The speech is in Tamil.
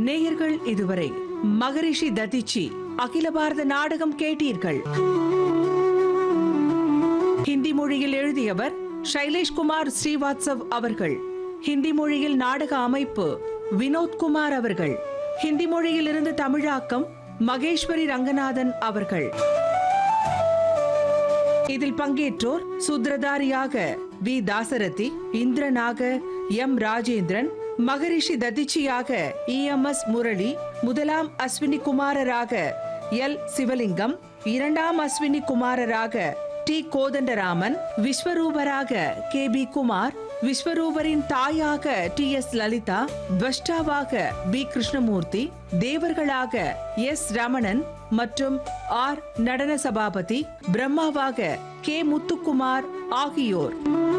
நேயர்கள் இதுவரை மகரிஷி ததிச்சி அகில பாரத நாடகம் கேட்டீர்கள் ஹிந்தி மொழியில் எழுதியவர் சைலேஷ்குமார் ஸ்ரீவாத்சவ் அவர்கள் ஹிந்தி மொழியில் நாடக அமைப்பு வினோத்குமார் அவர்கள் ஹிந்தி மொழியில் இருந்து தமிழாக்கம் மகேஸ்வரி ரங்கநாதன் அவர்கள் இதில் பங்கேற்றோர் சூத்ரதாரியாக வி தாசரதி இந்திரனாக எம் ராஜேந்திரன் மகரிஷி ததிச்சியாக இ எம் எஸ் முரளி முதலாம் அஸ்வினி குமாரராக எல் சிவலிங்கம் இரண்டாம் அஸ்வினி குமாரராக டி கோதண்டராமன் விஸ்வரூபராக கே பி குமார் விஸ்வரூபரின் தாயாக டி எஸ் லலிதா துவஷ்டாவாக பி கிருஷ்ணமூர்த்தி தேவர்களாக எஸ் ரமணன் மற்றும் ஆர் நடன சபாபதி பிரம்மாவாக கே முத்துக்குமார் ஆகியோர்